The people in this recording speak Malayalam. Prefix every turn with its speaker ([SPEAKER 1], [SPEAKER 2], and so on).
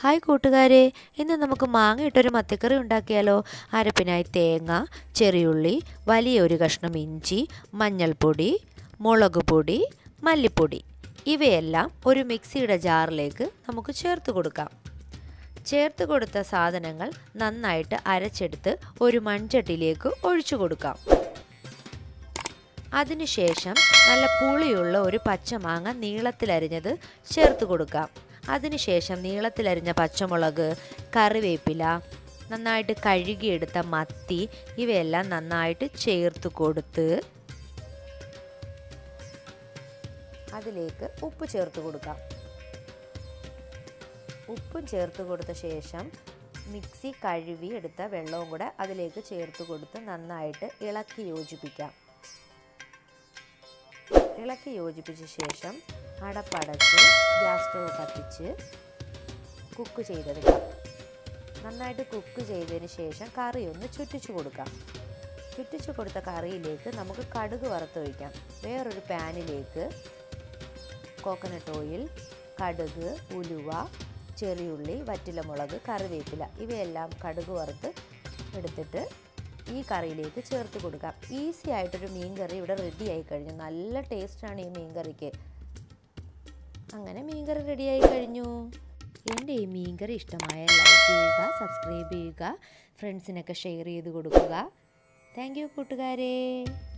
[SPEAKER 1] ഹായ് കൂട്ടുകാരെ ഇന്ന് നമുക്ക് മാങ്ങ ഇട്ടൊരു മത്തിക്കറി ഉണ്ടാക്കിയാലോ അരപ്പിനായി തേങ്ങ ചെറിയുള്ളി വലിയ ഒരു കഷ്ണം ഇഞ്ചി മഞ്ഞൾപ്പൊടി മുളക് പൊടി മല്ലിപ്പൊടി ഇവയെല്ലാം ഒരു മിക്സിയുടെ ജാറിലേക്ക് നമുക്ക് ചേർത്ത് കൊടുക്കാം ചേർത്ത് കൊടുത്ത സാധനങ്ങൾ നന്നായിട്ട് അരച്ചെടുത്ത് ഒരു മൺചട്ടിയിലേക്ക് ഒഴിച്ചു കൊടുക്കാം അതിനുശേഷം നല്ല പുളിയുള്ള ഒരു പച്ചമാങ്ങ നീളത്തിലരിഞ്ഞത് ചേർത്ത് കൊടുക്കാം അതിനുശേഷം നീളത്തിലരിഞ്ഞ പച്ചമുളക് കറിവേപ്പില നന്നായിട്ട് കഴുകിയെടുത്ത മത്തി ഇവയെല്ലാം നന്നായിട്ട് ചേർത്ത് കൊടുത്ത് അതിലേക്ക് ഉപ്പ് ചേർത്ത് കൊടുക്കാം ഉപ്പും ചേർത്ത് കൊടുത്ത ശേഷം മിക്സി കഴുകി എടുത്ത വെള്ളവും കൂടെ അതിലേക്ക് ചേർത്ത് കൊടുത്ത് നന്നായിട്ട് ഇളക്കി യോജിപ്പിക്കാം ഇളക്കി യോജിപ്പിച്ച ശേഷം അടപ്പടച്ച് ഗ്യാസ് സ്റ്റവ് കത്തിച്ച് കുക്ക് ചെയ്തെടുക്കാം നന്നായിട്ട് കുക്ക് ചെയ്തതിന് ശേഷം കറി ഒന്ന് ചുറ്റിച്ചു കൊടുക്കാം ചുറ്റിച്ചു കൊടുത്ത കറിയിലേക്ക് നമുക്ക് കടുക് വറുത്തൊഴിക്കാം വേറൊരു പാനിലേക്ക് കോക്കനട്ട് ഓയിൽ കടുക് ഉലുവ ചെറിയുള്ളി വറ്റിലമുളക് കറിവേപ്പില ഇവയെല്ലാം കടുക് വറുത്ത് എടുത്തിട്ട് ഈ കറിയിലേക്ക് ചേർത്ത് കൊടുക്കാം ഈസി ആയിട്ടൊരു മീൻ കറി ഇവിടെ റെഡി ആയി കഴിഞ്ഞു നല്ല ടേസ്റ്റാണ് ഈ മീൻ കറിക്ക് അങ്ങനെ മീൻ കറി റെഡി ആയി കഴിഞ്ഞു എൻ്റെ ഈ മീൻ കറി ഇഷ്ടമായ ലൈക്ക് ചെയ്യുക സബ്സ്ക്രൈബ് ചെയ്യുക ഫ്രണ്ട്സിനൊക്കെ ഷെയർ ചെയ്ത് കൊടുക്കുക താങ്ക് യു കൂട്ടുകാരെ